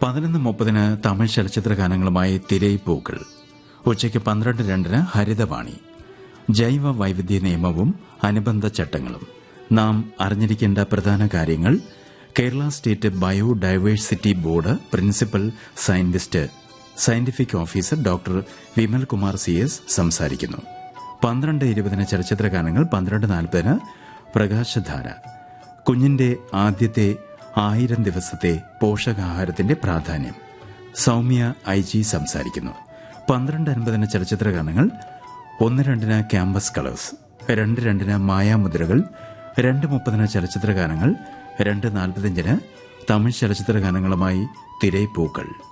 പതിനൊന്ന് മുപ്പതിന് തമിഴ് ചലച്ചിത്ര ഗാനങ്ങളുമായി തിരയിപ്പൂക്കൾ ഉച്ചയ്ക്ക് പന്ത്രണ്ട് രണ്ടിന് ഹരിതവാണി ജൈവ വൈവിധ്യ നിയമവും അനുബന്ധ ചട്ടങ്ങളും നാം അറിഞ്ഞിരിക്കേണ്ട പ്രധാന കാര്യങ്ങൾ Kerala state biodiversity board principal scientist scientific officer doctor Vimal Kumar C S സംസാരിക്കുന്നു പന്ത്രണ്ട് ഇരുപതിന് ചലച്ചിത്ര ഗാനങ്ങൾ പന്ത്രണ്ട് നാൽപ്പതിന് പ്രകാശധാര കുഞ്ഞിന്റെ ആദ്യത്തെ ആയിരം ദിവസത്തെ പോഷകാഹാരത്തിന്റെ പ്രാധാന്യം സൗമ്യ ഐ ജി സംസാരിക്കുന്നു പന്ത്രണ്ട് അൻപതിന് ചലച്ചിത്ര ഗാനങ്ങൾ ഒന്ന് രണ്ടിന് ക്യാമ്പസ് കളേഴ്സ് രണ്ട് രണ്ടിന് മായാമുദ്രകൾ രണ്ട് മുപ്പതിന് ചലച്ചിത്ര ഗാനങ്ങൾ രണ്ട് നാൽപ്പത്തിയഞ്ചിന് തമിഴ് ചലച്ചിത്ര ഗാനങ്ങളുമായി തിരയിപ്പൂക്കൾ